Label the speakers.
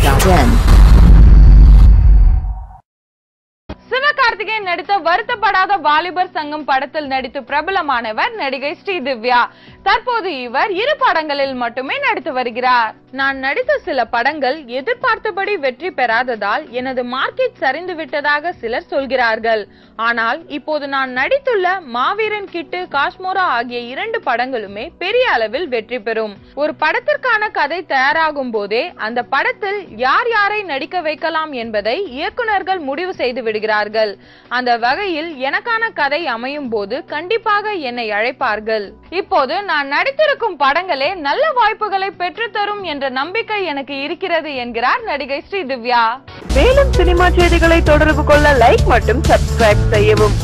Speaker 1: sivakarthikeyan.in.
Speaker 2: Sivakarthikeyan நடித்த வருத்தப்படாத வாலிபர் சங்கம் படத்தில் நடித்து பிரபலமானவர் நடிகை ஸ்ரீதிவ்யா தற்போது இவர் இரு படங்களில் மட்டுமே நடித்து வருகிறார் நான் நடித்த சில படங்கள் எதிர்பார்த்தபடி வெற்றி பெறாததால் எனது மார்க்கெட் சரிந்து விட்டதாக சிலர் சொல்கிறார்கள் ஆனால் இப்போது நான் நடித்துள்ள மாவீரன் கிட்டு காஷ்மோரா ஆகிய இரண்டு படங்களுமே பெரிய அளவில் வெற்றி பெறும் ஒரு படத்திற்கான கதை தயாராகும் போதே அந்த படத்தில் யார் யாரை நடிக்க வைக்கலாம் என்பதை இயக்குனர்கள் முடிவு செய்து விடுகிறார்கள் அந்த வகையில் எனக்கான கதை அமையும் போது கண்டிப்பாக என்னை அழைப்பார்கள் இப்போது நான் நடித்திருக்கும் படங்களே நல்ல வாய்ப்புகளை பெற்றுத்தரும் என்ற நம்பிக்கை எனக்கு இருக்கிறது என்கிறார் நடிகை ஸ்ரீதிவ்யா
Speaker 3: மேலும் சினிமா செய்திகளை தொடர்பு கொள்ள லைக் மற்றும் சப்ஸ்கிரைப் செய்யவும்